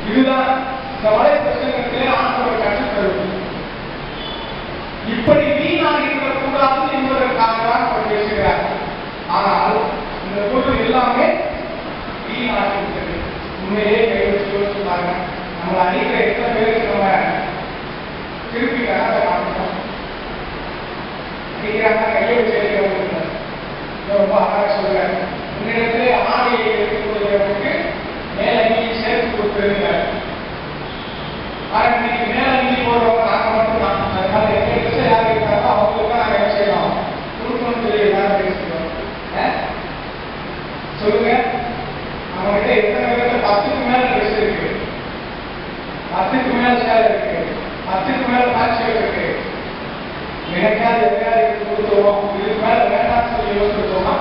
இதுதான் இந்த வலை பிரசங்கத்திலே ஆண்டவர் கற்றுத்தருவது இப்படி வீணாக இருக்கக்கூடாது என்பதற்காக தான் அவர் பேசுகிறார் ஆனால் இந்த பொருள் எல்லாமே வீணாக இருக்கிறது உண்மையே கை வச்சு யோசிச்சு பாருங்க நம்ம அடிக்கிற எத்தனை பேருக்கு நம்ம திருப்பி கனவை காமிச்சோம் அடிக்கிறாங்க கையை வச்சு அடிக்கிறவங்க இல்லை. இதை ரொம்ப அழகாக சொல்றாரு உன்னிடத்திலே ஆடையை எடுத்துக் கொள்கிறவனுக்கு மேல நீ சேர்த்து கொடுத்துருங்க ஆனா இன்னைக்கு மேல நீ போடுறவங்க நாங்க மட்டும் தான் அதனால எங்க ட்ரெஸ் யார் இருக்காங்களோ அவங்களுக்கு நாங்க என்ன செய்யணும் கொடுக்கணும்னு சொல்லி எல்லாரும் பேசுகிறோம் அஹ்? சொல்லுங்க நம்ம கிட்ட எத்தனை பேர்ல பத்துக்கு மேல ட்ரெஸ் இருக்கு பத்துக்கு மேல சேலை இருக்கு பத்துக்கு மேல காட்சிகள் இருக்கு எனக்காவது எதையாவது எடுத்து கொடுத்துருவோம் இதுக்கு மேல வேண்டாம்னு சொல்லி யோசிச்சிருக்கோமா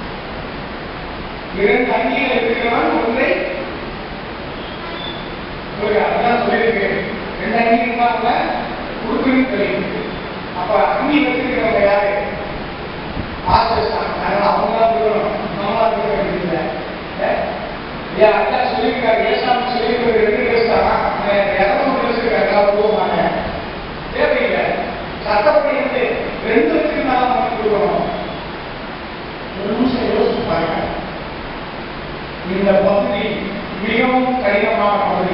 இரண்டு அங்கிகள் இருக்கிறவன் ஒன்றை சொல்லுங்க அதான் சொல்லியிருக்கேன் ரெண்டு அங்கி இருந்தாங்க கொடுக்குன்னு தெரியும் அப்ப அங்கி வச்சிருக்கிறவங்க யாரு ஆசிரியர் அதனால அவங்க தான் கொடுக்கணும் நம்மளா கொடுக்க வேண்டியதில்லை ஏன் அல்லா சொல்லியிருக்காரு ஏசாமி சொல்லியிருக்கிறது ரெண்டு ட்ரெஸ் தான் இரநூறு ட்ரெஸ் இருக்காங்க போவாங்க தேவையில்லை சட்டப்படி வந்து ரெண்டு வச்சிருந்தாலும் அவங்க கொடுக்கணும் ஒரு நிமிஷம் யோசிச்சு பாருங்க இந்த பகுதி மிகவும் கடினமான பகுதி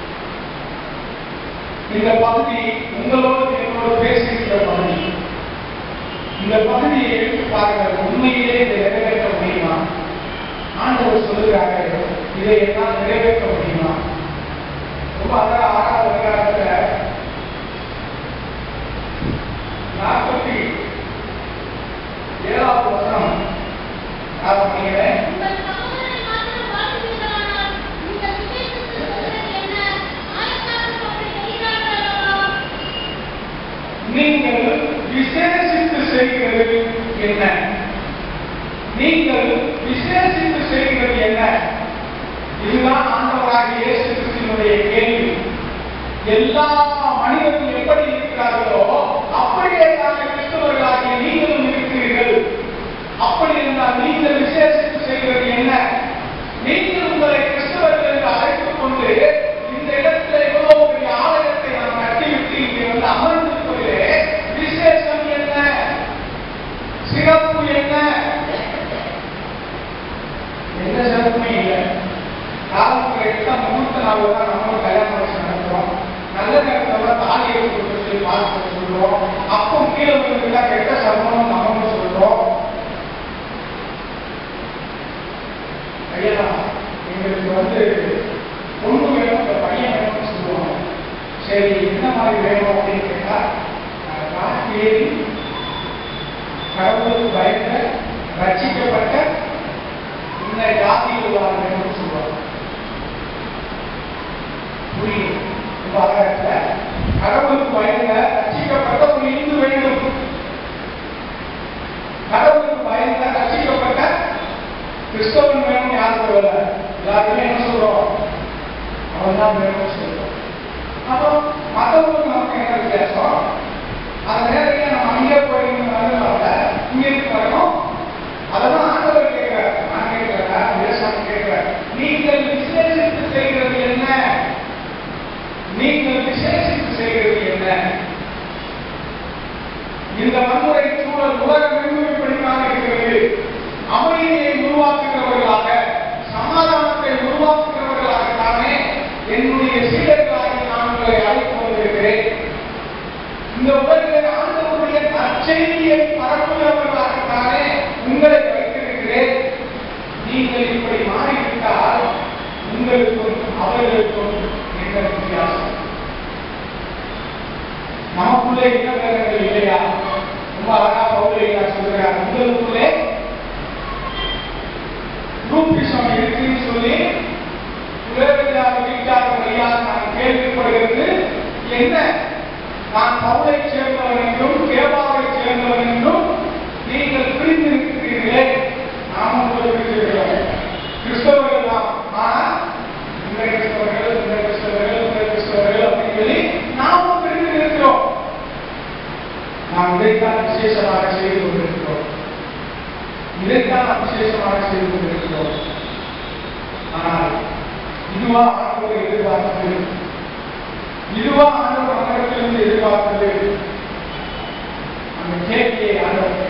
இந்த பகுதி உங்களோடு என்னோடு பேசுகின்ற பகுதி இந்த பகுதியை எடுத்து பாருங்க உண்மையிலே இதை நிறைவேற்ற முடியுமா ஆண்டவர் சொல்லுகிறாங்க இதை எல்லாம் நிறைவேற்ற முடியுமா ரொம்ப அழகா ஆறாவது அதிகாரத்துல நாற்பத்தி ஏழாவது வசனம் நான் பண்ணிக்கிறேன் உங்கள் சகோதரனை மாத்திரம் வாழ்த்துவீர்களானால், நீங்கள் விசேஷித்து சொல்வது என்ன? ஆயக்காரர் அவரை எதிரானார் அல்லவா? நீங்கள் விசேஷித்து செய்கிறது என்ன நீங்கள் விசேஷித்து செய்கிறது என்ன இதுதான் ஆண்டவராகிய இயேசு கிறிஸ்துவினுடைய கேள்வி எல்லா மனிதர்கள் எப்படி இருக்கிறார்களோ அப்படியே தாங்கள் கிறிஸ்தவர்களாகிய நீங்களும் இருக்கிறீர்கள் அப்படி என்றால் நீங்கள் விசேஷித்து செய்கிறது என்ன நீங்கள் உங்களை கிறிஸ்தவர்கள் என்று அழைத்துக் கொண்டு இந்த இடத்துல எவ்வளவு பெரிய ஆலயத்தை நாம் கட்டிவிட்டு இங்கே வந்து அமர்ந்திருப்பதிலே விசேஷம் என்ன சிறப்பு என்ன எந்த சிறப்புமே இல்லை காலத்துக்கு எடுத்த முகூர்த்த நாள் தான் நம்ம கல்யாணம் வச்சு நடத்துறோம் நல்ல நேரத்துல தாலியை கொடுத்து சொல்லி பார்த்து சொல்றோம் அப்போ கீழே விழுந்துட்டா கெட்ட சம்பளம் நம்ம சொல்றோம் ஐயா எங்களுக்கு வந்து பொண்ணு வேணும் இந்த பையன் வேணும்னு சொல்லுவோம் சரி என்ன மாதிரி வேணும் அப்படின்னு கேட்டா ராத்திரி கடவுளுக்கு பயந்த ரட்சிக்கப்பட்ட இந்த ஜாதியில் உள்ளார் வேணும்னு சொல்லுவாங்க புரியும் ரொம்ப அழகா கடவுளுக்கு பயந்த ரட்சிக்கப்பட்ட ஒரு இந்து வேண்டும் கடவுளுக்கு பயந்த ரட்சிக்கப்பட்ட கிறிஸ்தவன் வேணும் யார் சொல்லல எல்லாருமே என்ன சொல்றோம் அவன் தான் வேணும்னு சொல்றோம் அப்போ மற்றவங்களுக்கு நமக்கு என்ன வித்தியாசம் அந்த நேரத்தில் நம்ம அங்கே போயிருந்ததுனால இங்க இருக்கு வரணும் அதெல்லாம் ஆண்டவர் கேட்கிறார் நான் கேட்கிறேன் விவசாயம் கேட்கிறார் நீங்கள் விசேஷித்து செய்கிறது என்ன நீங்கள் விசேஷித்து செய்கிறது என்ன இந்த வன்முறை சூழல் உலகமெங்கும் இப்படித்தான் இருக்கிறது அமைதியை உருவாக்குகிறவர்களாக சமாதானத்தை உருவாக்குகிறவர்களாகத்தானே என்னுடைய சீடர்களாக நான் உங்களை அழைத்து வந்திருக்கிறேன் இந்த உலகிலே ஆண்டவருடைய நற்செய்தியை பரப்புகிறவர்களாகத்தானே உங்களை வைத்திருக்கிறேன் நீங்கள் இப்படி மாறிவிட்டால் உங்களுக்கும் அவர்களுக்கும் என்ன வித்தியாசம் நமக்குள்ளே இனபேதங்கள் இல்லையா ரொம்ப அழகா பௌலியா சொல்கிறார் உங்களுக்குள்ளே குரூப்பிசம் இருக்குன்னு சொல்லி உலகத்திலான வீட்டார் வழியாக நான் கேள்விப்படுகிறது என்ன நான் பவுலை சேர்ந்தவன் என்றும் கேபாவை சேர்ந்தவன் என்றும் நீங்கள் பிரிந்திருக்கிறீர்களே நாமும் கூட பிரிந்திருக்கிறோம் கிறிஸ்தவர்கள் தான் ஆனால் இந்த கிறிஸ்தவர்கள் இந்த கிறிஸ்தவர்கள் இந்த கிறிஸ்தவர்கள் அப்படின்னு சொல்லி நாமும் பிரிந்து இருக்கிறோம் நாம் இதைத்தான் விசேஷமாக செய்து கொண்டிருக்கிறோம் இதைத்தான் நாம் விசேஷமாக செய்து கொண்டிருக்கிறோம் ஆனால் இதுவா ஆண்டவர் எதிர்பார்க்கிறது வேண்டும் இதுவா ஆண்டவர் நம்மிடத்திலிருந்து எதிர்பார்ப்பது அந்த கேள்வியை ஆண்டவர்